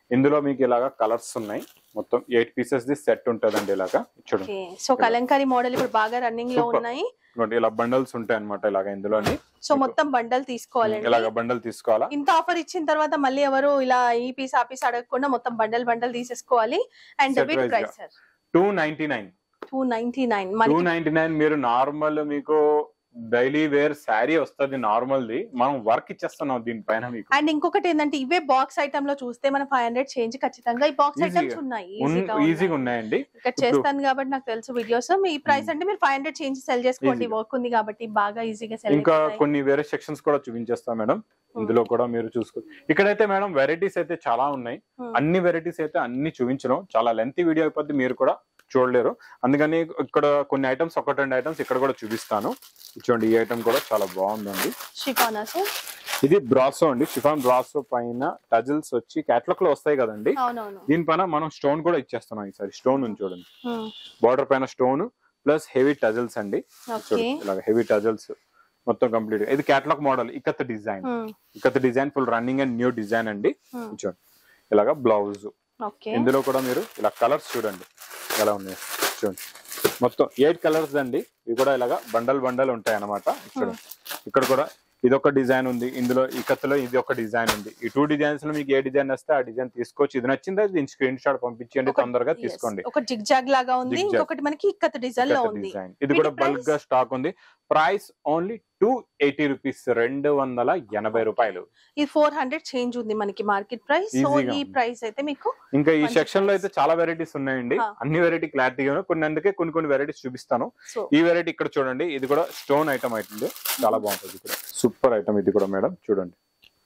ఇందులో మీకు ఇలాగా కలర్స్ ఉన్నాయి మొత్తం ఎయిట్ పీసెస్ ది సెట్ ఉంటదండి ఇలాగా చూడండి ఓకే సో కలంకారీ మోడల్ ఇప్పుడు బాగా రన్నింగ్ లో Super. ఉన్నాయి ఇదిగోండి ఇలా బండల్స్ ఉంటాయి అనమాట ఇలాగ ఇందులోని సో మొత్తం బండల్ తీసుకోవాలండి ఇలాగ బండల్ తీసుకోవాలా ఇంత ఆఫర్ ఇచ్చిన తర్వాత మళ్ళీ ఎవరు ఇలా ఈ పీస్ ఆ పీస్ అడగకుండా మొత్తం బండల్ బండల్ తీసేసుకోవాలి and Set big wise price sir two ninety nine two ninety nine two మనకి నైన్టీ నైన్ మీరు నార్మల్ మీకు డైలీ వేర్ శారీ వస్తుంది నార్మల్ ది మనం వర్క్ ఇచ్చేస్తున్నాం దీనిపైన మీకు అండ్ ఇంకొకటి ఏంటంటే ఇవే బాక్స్ ఐటమ్ లో చూస్తే మనం ఫైవ్ హండ్రెడ్ చేంజ్ ఖచ్చితంగా ఈ బాక్స్ Easy ఐటమ్స్ గా. ఉన్నాయి ఈజీగా ఈజీగా ఉన్నాయండి ఇక్కడ చేస్తాను కాబట్టి నాకు తెలుసు వీడియోస్ మీ ప్రైస్ Hmm. అంటే మీరు ఫైవ్ హండ్రెడ్ చేంజ్ సెల్ చేసుకోండి Easy గా. వర్క్ ఉంది కాబట్టి బాగా ఈజీగా సెల్ ఇంకా కొన్ని వేరే సెక్షన్స్ కూడా చూపించేస్తాం మేడం ఇందులో కూడా మీరు చూసుకో ఇక్కడైతే మేడం వెరైటీస్ అయితే చాలా ఉన్నాయి అన్ని వెరైటీస్ అయితే అన్ని చూపించడం చాలా లెంతీ వీడియో అయిపోద్ది మీరు కూడా చూడలేరు అందుకని ఇక్కడ కొన్ని ఐటమ్స్ ఒకటి రెండు ఐటమ్స్ ఇక్కడ కూడా చూపిస్తాను చూడండి ఈ ఐటమ్ కూడా చాలా బాగుందండి షిఫానా సార్ ఇది బ్రాసో అండి షిఫాన్ బ్రాసో పైన టజిల్స్ వచ్చి క్యాట్లాగ్ లో వస్తాయి కదండి అవునవును దీనిపైన మనం స్టోన్ కూడా ఇచ్చేస్తున్నాం ఈసారి స్టోన్ ఉంది చూడండి Hmm. బార్డర్ పైన స్టోన్ ప్లస్ హెవీ టజిల్స్ అండి ఓకే చూడండి ఇలాగ హెవీ టజిల్స్ మొత్తం కంప్లీట్ ఇది catalogue model ikat design Hmm. Ikat design full running and new design అండి Hmm. చూడండి ఇలాగ బ్లౌజ్ ఓకే ఇందులో కూడా మీరు ఇలా కలర్స్ చూడండి ఎలా ఉన్నాయి చూడండి మొత్తం ఎయిట్ కలర్స్ అండి ఇవి కూడా ఇలాగా బండల్ బండల్ ఉంటాయి అన్నమాట చూడండి ఇక్కడ కూడా ఇది ఒక డిజైన్ ఉంది ఇందులో ఈ కత్తులో ఇది ఒక డిజైన్ ఉంది ఈ టూ డిజైన్స్ లో మీకు ఏ డిజైన్ వస్తే ఆ డిజైన్ తీసుకోవచ్చు ఇది నచ్చిందా దీని స్క్రీన్ షాట్ పంపించండి ఒక- తొందరగా yes. తీసుకోండి ఒక జిగ్ జాగ్ లాగా ఉంది Zigzag. ఇంకొకటి మనకి ఇక్కత డిజైన్ లో ఉంది డిజైన్ ఇది కూడా వీటి బల్క్ గా స్టాక్ ఉంది price only two eighty rupees రెండు వందల ఎనభై రూపాయలు ఇది ఫోర్ హండ్రెడ్ చేంజ్ ఉంది మనకి మార్కెట్ ప్రైస్ సో Easy గా ఈ ఉంది. ప్రైస్ అయితే మీకు ఇంకా ఈ మంచి సెక్షన్ లో price. అయితే చాలా వెరైటీస్ ఉన్నాయండి హా. అన్ని వెరైటీ క్లారిటీగా కొన్ని అందుకే కొన్ని కొన్ని వెరైటీస్ చూపిస్తాను సో ఈ వెరైటీ ఇక్కడ చూడండి ఇది కూడా స్టోన్ ఐటమ్ అవుతుంది చాలా బాగుంటుంది ఇది కూడా సూపర్ ఐటమ్ ఇది కూడా మేడం చూడండి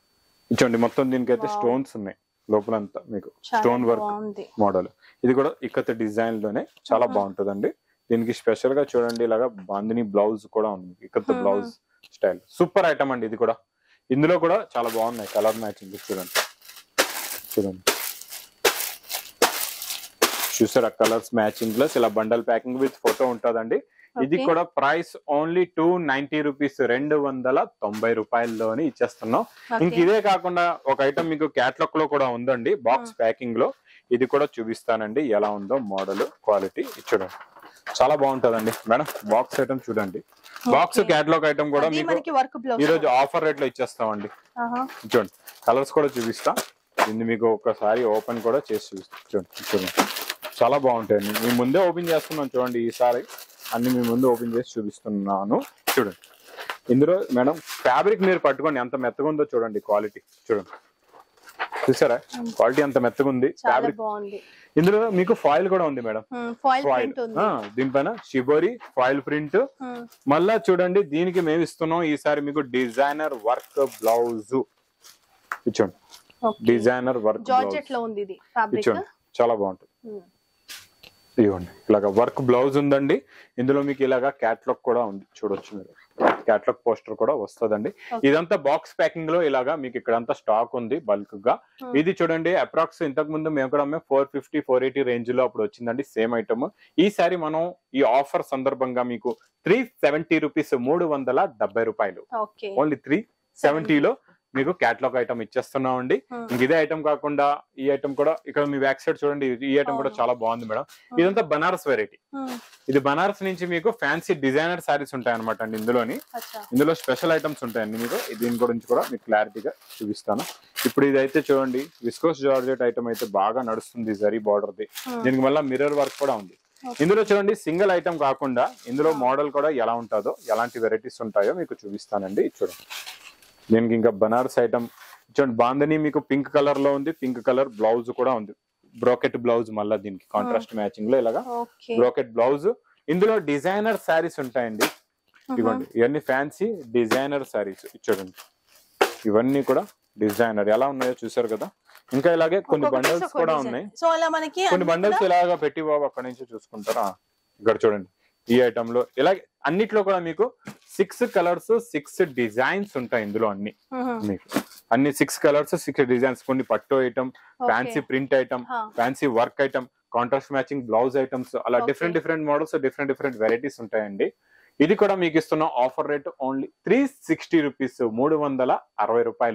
చూడండి మొత్తం దీనికైతే Wow. స్టోన్స్ ఉన్నాయి లోపలంతా మీకు చాలా స్టోన్ వర్క్ బాగుంది మోడల్ ఇది కూడా ఇక్కత డిజైన్ లోనే చాలా Mhm. బాగుంటుందండి దీనికి స్పెషల్ గా చూడండి ఇలాగా బాందిని బ్లౌజ్ కూడా ఉంది ఇక్కత Mhm. Blouse style super item అండి ఇది కూడా ఇందులో కూడా చాలా బాగున్నాయి కలర్ మ్యాచింగ్ చూడండి చూడండి చూసారా కలర్స్ మ్యాచింగ్ ప్లస్ ఇలా బండల్ ప్యాకింగ్ విత్ ఫోటో ఉంటుందండి ఇది Okay. కూడా price only two ninety rupees రెండు వందల తొంభై రూపాయల్లోని ఇచ్చేస్తున్నాం ఇంక Okay. ఇదే కాకుండా ఒక ఐటమ్ మీకు క్యాట్లాగ్ లో కూడా ఉందండి బాక్స్ ప్యాకింగ్ లో ఇది కూడా చూపిస్తానండి ఎలా ఉందో మోడల్ క్వాలిటీ చూడండి చాలా బాగుంటదండి మేడం బాక్స్ ఐటమ్ చూడండి బాక్స్ Okay. క్యాట్లాగ్ ఐటమ్ కూడా అది మీకు మనకి వర్క్ బ్లౌజ్ ఈ రోజు ఆఫర్ రేట్ లో ఇచ్చేస్తామండి చూడండి కలర్స్ కూడా చూపిస్తా ఇది మీకు ఒకసారి ఓపెన్ కూడా చేసి చూపిస్తా చూడండి చూడండి చాలా బాగుంటాయండి మీ ముందే ఓపెన్ చేస్తున్నాను చూడండి ఈసారి అన్ని మీ ముందు ఓపెన్ చేసి చూపిస్తున్నాను చూడండి ఇందులో మేడం ఫ్యాబ్రిక్ మీరు పట్టుకోండి ఎంత మెత్తగా ఉందో చూడండి క్వాలిటీ చూడండి చూసారా క్వాలిటీ ఎంత మెత్తగా ఉంది చాలా ఫ్యాబ్రిక్ బాగుంది ఇందులో మీకు ఫాయిల్ కూడా ఉంది మేడం ఫాయిల్ ఫాయిల్ ప్రింట్ ఉంది దీనిపైన షిబోరి ఫాయిల్ ప్రింట్ Hmm. మళ్ళా చూడండి దీనికి మేము ఇస్తున్నాం ఈసారి మీకు డిజైనర్ వర్క్ బ్లౌజ్ ఇచ్చోండి Okay. డిజైనర్ వర్క్ జార్జెట్ లో ఉంది ఇది ఫ్యాబ్రిక్ ఇచ్చోండి చాలా బాగుంటుంది ఇవ్వండి ఇలాగ వర్క్ బ్లౌజ్ ఉందండి ఇందులో మీకు ఇలాగా క్యాట్లాగ్ కూడా ఉంది చూడొచ్చు మీరు క్యాట్లాగ్ పోస్టర్ కూడా వస్తుందండి Okay. ఇదంతా బాక్స్ ప్యాకింగ్ లో ఇలాగా మీకు ఇక్కడంతా స్టాక్ ఉంది బల్క్ గా Hmm. ఇది చూడండి అప్రాక్స్ ఇంతకు ముందు మేము కూడా four fifty four eighty range లో అప్పుడు వచ్చిందండి సేమ్ ఐటమ్ ఈసారి మనం ఈ ఆఫర్ సందర్భంగా మీకు త్రీ సెవెంటీ రూపీస్ మూడు వందల డెబ్బై రూపాయలు ఓకే ఓన్లీ త్రీ సెవెంటీలో మీకు క్యాట్లాగ్ ఐటమ్ ఇచ్చేస్తున్నాం అండి ఇంక ఇదే ఐటమ్ కాకుండా ఈ ఐటమ్ కూడా ఇక్కడ మీ బ్యాక్ సైడ్ చూడండి ఈ ఐటమ్ కూడా అవును. చాలా బాగుంది మేడం ఇదంతా బనారస్ వెరైటీ ఇది బనారస్ నుంచి మీకు ఫ్యాన్సీ డిజైనర్ శారీస్ ఉంటాయి అనమాట అండి ఇందులోని అచ్చా ఇందులో స్పెషల్ ఐటమ్స్ ఉంటాయండి మీకు దీని గురించి కూడా మీకు క్లారిటీగా చూపిస్తాను ఇప్పుడు ఇదైతే చూడండి విస్కోస్ జార్జెట్ ఐటమ్ అయితే బాగా నడుస్తుంది జరీ బార్డర్ ది Hmm. దీనికి మళ్ళీ మిర్రర్ వర్క్ కూడా ఉంది Okay. ఇందులో చూడండి సింగిల్ ఐటమ్ కాకుండా ఇందులో మోడల్ కూడా ఎలా ఉంటుందో ఎలాంటి వెరైటీస్ ఉంటాయో మీకు చూపిస్తానండి ఇది చూడండి దీనికి ఇంకా బనారస్ ఐటమ్ చూడండి బాందని మీకు పింక్ కలర్ లో ఉంది పింక్ కలర్ బ్లౌజ్ కూడా ఉంది బ్రోకెట్ బ్లౌజ్ మళ్ళీ దీనికి కాంట్రాస్ట్ మ్యాచింగ్ లో ఇలాగా ఓకే బ్రోకెట్ బ్లౌజ్ ఇందులో డిజైనర్ శారీస్ ఉంటాయండి ఇవ్వండి ఇవన్నీ ఫ్యాన్సీ డిజైనర్ శారీస్ చూడండి ఇవన్నీ కూడా డిజైనర్ ఎలా ఉన్నాయో చూసారు కదా ఇంకా ఇలాగే కొన్ని బండల్స్ కూడా ఉన్నాయి సో అలా మనకి కొన్ని అన్ని బండల్స్ కూడా- ఇలాగా పెట్టి బాబు అక్కడ నుంచి చూసుకుంటారా ఇక్కడ చూడండి ఈ ఐటమ్ లో ఇలాగే అన్నిట్లో కూడా మీకు సిక్స్ కలర్స్ సిక్స్ డిజైన్స్ ఉంటాయి ఇందులో అన్ని మ్మ్. మీకు అన్ని సిక్స్ కలర్స్ సిక్స్ డిజైన్స్ కొన్ని పట్టు item Okay. Fancy print item హా. Fancy work item contrast matching blouse items అలా Okay. Different different models different different varieties ఉంటాయండి ఇది కూడా మీకు ఇస్తున్న offer rate only three sixty rupees మూడు వందల అరవై రూపాయలు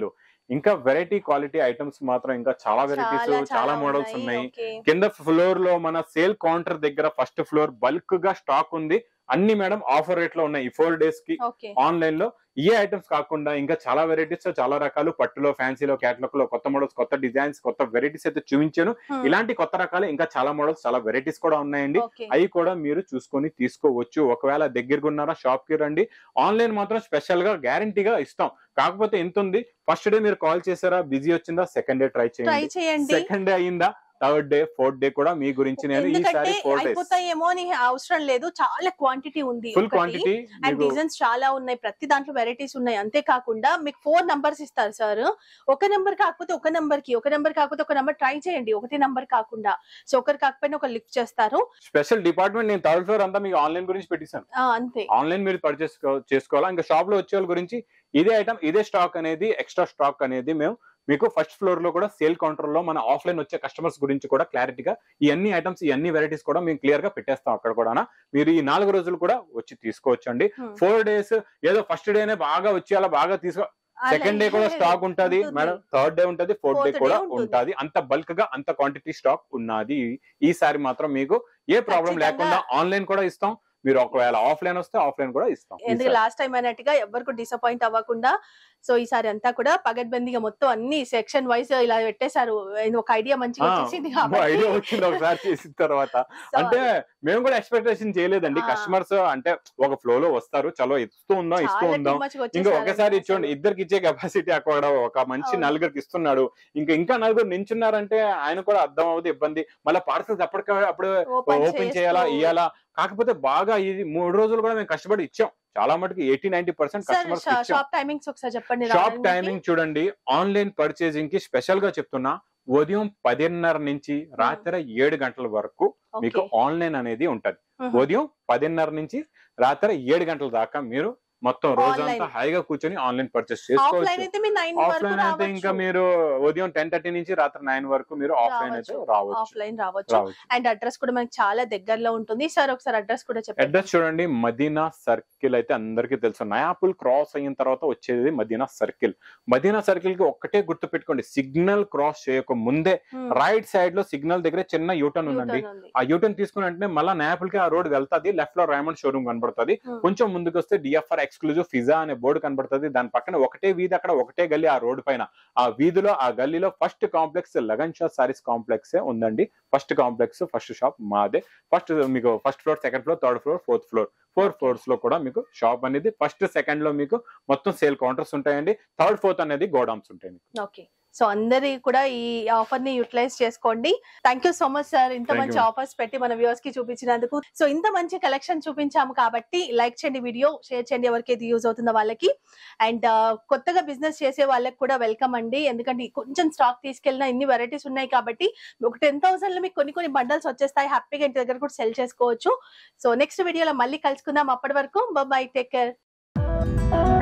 ఇంకా వెరైటీ క్వాలిటీ ఐటమ్స్ మాత్రం ఇంకా చాలా వెరైటీస్ చాలా మోడల్స్ ఉన్నాయి ఓకే కింద ఫ్లోర్ లో మన సేల్ కౌంటర్ దగ్గర ఫస్ట్ ఫ్లోర్ బల్క్ గా స్టాక్ ఉంది అన్ని మేడం ఆఫర్ రేట్ లో ఉన్నాయి ఈ ఫోర్ డేస్ కి ఓకే ఆన్లైన్ లో ఈ ఐటమ్స్ కాకుండా ఇంకా చాలా వెరైటీస్ చాలా రకాలు పట్టులో ఫ్యాన్సీలో క్యాట్లాగ్ లో కొత్త మోడల్స్ కొత్త డిజైన్స్ కొత్త వెరైటీస్ అయితే చూపించాను ఇలాంటి కొత్త రకాలు ఇంకా చాలా మోడల్స్ చాలా వెరైటీస్ కూడా ఉన్నాయండి ఓకే అవి కూడా మీరు చూసుకొని తీసుకోవచ్చు ఒకవేళ దగ్గరగా ఉన్నారా షాప్ కి రండి ఆన్లైన్ మాత్రం స్పెషల్ గా గ్యారంటీగా ఇస్తాం కాకపోతే ఎంత ఉంది ఫస్ట్ డే మీరు కాల్ చేశారా బిజీ వచ్చిందా సెకండ్ డే ట్రై ట్రై చేయండి చేయండి సెకండ్ డే అయిందా థర్డ్ డే ఫోర్త్ డే కూడా మీ గురించి నేను ఎందుకంటే ఈసారి ఫోర్ డేస్ అయిపోతాయేమో అని అవసరం లేదు చాలా క్వాంటిటీ ఉంది ఫుల్ ఒకటి. క్వాంటిటీ అండ్ డిజైన్స్ చాలా ఉన్నాయి ప్రతి దాంట్లో వెరైటీస్ ఉన్నాయి అంతేకాకుండా మీకు ఫోర్ నంబర్స్ ఇస్తారు సార్ ఒక నెంబర్ కాకపోతే ఒక నెంబర్ కి ఒక నెంబర్ కాకపోతే ఒక నెంబర్ ట్రై చేయండి ఒకటి నెంబర్ కాకుండా సో ఒకరు కాకపోయినా ఒక లిఫ్ట్ చేస్తారు స్పెషల్ డిపార్ట్మెంట్ నేను థర్డ్ ఫ్లోర్ అంతా మీకు ఆన్లైన్ గురించి పెట్టేశాను ఆ, అంతే ఆన్లైన్ మీరు పర్చేస్ చేసుకోవాలా ఇంకా షాప్ లో వచ్చే వాళ్ళ గురించి ఇదే ఐటమ్ ఇదే స్టాక్ అనేది ఎక్స్ట్రా స్టాక్ అనేది మేము మీకు ఫస్ట్ ఫ్లోర్ లో కూడా సేల్ కౌంటర్ లో మన ఆఫ్లైన్ వచ్చే కస్టమర్స్ గురించి కూడా క్లారిటీగా ఈ అన్ని ఐటమ్స్ ఈ అన్ని వెరైటీస్ కూడా మేము క్లియర్ గా పెట్టేస్తాం అక్కడ కూడా మీరు ఈ నాలుగు రోజులు కూడా వచ్చి తీసుకోవచ్చు అండి Hmm. ఫోర్ డేస్ ఏదో ఫస్ట్ డేనే బాగా వచ్చి అలా బాగా తీసుకో అలా సెకండ్ డే కూడా ఏం స్టాక్ ఉంటది ఉంటుంది. మేడం థర్డ్ డే ఉంటది ఫోర్త్ డే Fourth కూడా day ఉంటుంది. ఉంటది అంత బల్క్ గా అంత క్వాంటిటీ స్టాక్ ఉన్నది ఈసారి మాత్రం మీకు ఏ ప్రాబ్లం ఖచ్చితంగా. లేకుండా ఆన్లైన్ కూడా ఇస్తాం మీరు ఒకవేళ ఆఫ్లైన్ వస్తే ఆఫ్లైన్ కూడా ఇస్తాం ఎందుకు ఈసారి. లాస్ట్ టైం అన్నట్టుగా ఎవరికి డిసప్పాయింట్ అవ్వకుండా సో ఈసారి అంతా కూడా పగడ్బందీగా మొత్తం అన్ని సెక్షన్ వైజ్ ఇలా పెట్టేశారు ఇది ఒక ఐడియా మంచిగా ఆ, వచ్చేసింది ఇంకో కాబట్టి ఐడియా వచ్చింది ఒకసారి చేసిన తర్వాత So, అంటే మేము కూడా ఎక్స్పెక్టేషన్ చేయలేదండి ఆ. కస్టమర్స్ అంటే ఒక ఫ్లో లో వస్తారు చలో ఇస్తూ ఉందాం ఇస్తూ చాలా ఉందాం too much గా ఇంకా వచ్చేసారు ఒకసారి అసలు. ఇచ్చోండి ఇద్దరికి ఇచ్చే కెపాసిటీ అక్కడ ఒక మంచి అవును. నలుగురికి ఇస్తున్నాడు ఇంకా ఇంకా నలుగురు నించున్నారంటే ఆయన కూడా అర్థం అవుతుంది ఇబ్బంది మళ్ళీ పార్సల్స్ అప్పటికే అప్పుడు ఓపెన్ ఓపెన్ చేయాలా చేస్తూ- ఇయ్యాలా కాకపోతే బాగా ఇది మూడు రోజులు కూడా మేము కష్టపడి ఇచ్చాం చాలా మటుకు eighty ninety percent sir customers షా- ఇచ్చాం షాప్ టైమింగ్స్ ఒకసారి చెప్పండి షాప్ రావడానికి. టైమింగ్ చూడండి ఆన్లైన్ పర్చేసింగ్ కి స్పెషల్ గా చెప్తున్నా ఉదయం పదిన్నర నుంచి రాత్రి ఏడు గంటల వరకు ఓకే. మీకు ఆన్లైన్ అనేది ఉంటది మ్మ్. ఉదయం పదిన్నర నుంచి రాత్రి ఏడు గంటల దాకా మీరు మొత్తం రోజంతా Online. హాయిగా కూర్చొని ఆన్లైన్ పర్చేస్ ఆఫ్లైన్ చేసుకోవచ్చు అయితే మీరు నైన్ వరకు ఆఫ్లైన్ అయితే ఇంకా రావచ్చు మీరు ఉదయం టెన్ థర్టీ నుంచి రాత్రి నైన్ వరకు మీరు ఆఫ్లైన్ అయితే రావచ్చు. రావచ్చు ఆఫ్లైన్ రావచ్చు రావచ్చు అండ్ అడ్రస్ కూడా మనకి చాలా దగ్గరలో ఉంటుంది సార్ ఒకసారి అడ్రస్ కూడా చెప్పండి అడ్రస్ చూడండి మదీనా సర్కిల్ అయితే అందరికీ తెలుసు నయాపుల్ క్రాస్ అయిన తర్వాత వచ్చేది మదీనా సర్కిల్ మదీనా సర్కిల్ కి ఒక్కటే గుర్తు పెట్టుకోండి సిగ్నల్ క్రాస్ చేయక ముందే Hmm. రైట్ సైడ్ లో సిగ్నల్ దగ్గర చిన్న యూటర్న్ ఉందండి U-turn ఉంది. ఆ యూటర్న్ తీసుకుని అంటే మళ్ళీ నాపుల్ కి ఆ రోడ్ వెళ్తాది లెఫ్ట్ లో రైమండ్ షోరూమ్ కనబడుతుంది Hmm. కొంచెం ముందుకు వస్తే డిఎఫ్ఆర్ ఎక్స్క్లూజివ్ ఫిజా అనే బోర్డు కనబడుతుంది దాని పక్కన ఒకటే వీధి అక్కడ ఒకటే గల్లీ ఆ రోడ్ పైన ఆ వీధిలో ఆ గల్లీలో first complex Lagan Shah saris complex ఉందండి ఫస్ట్ కాంప్లెక్స్ ఫస్ట్ షాప్ మాదే ఫస్ట్ మీకు first floor second floor third floor fourth floor four floors లో కూడా మీకు షాప్ అనేది ఫస్ట్ సెకండ్ లో మీకు మొత్తం సేల్ కౌంటర్స్ ఉంటాయండి థర్డ్ ఫోర్త్ అనేది గోడౌన్స్ ఉంటాయి మీకు. ఓకే సో అందరి కూడా ఈ ఆఫర్ ని యూటిలైజ్ చేసుకోండి thank you so much sir ఇంత Thank you, మంచి ma'am. ఆఫర్స్ పెట్టి మన వ్యూవర్స్ కి చూపించినందుకు సో ఇంత మంచి కలెక్షన్ చూపించాము కాబట్టి లైక్ చేయండి వీడియో షేర్ చేయండి ఎవరికి ఇది యూజ్ అవుతుందో వాళ్ళకి అండ్ కొత్తగా బిజినెస్ చేసే వాళ్ళకి కూడా వెల్కమ్ అండి ఎందుకంటే కొంచెం స్టాక్ తీసుకెళ్ళిన ఇన్ని వెరైటీస్ ఉన్నాయి కాబట్టి ఒక టెన్ థౌసండ్ లో మీకు కొన్ని కొన్ని బండల్స్ వచ్చేస్తాయి హ్యాపీగా ఇంటి దగ్గర కూడా సెల్ చేసుకోవచ్చు సో నెక్స్ట్ వీడియోలో మళ్ళీ కలుసుకుందాం అప్పటి వరకు బాయ్ టేక్ కేర్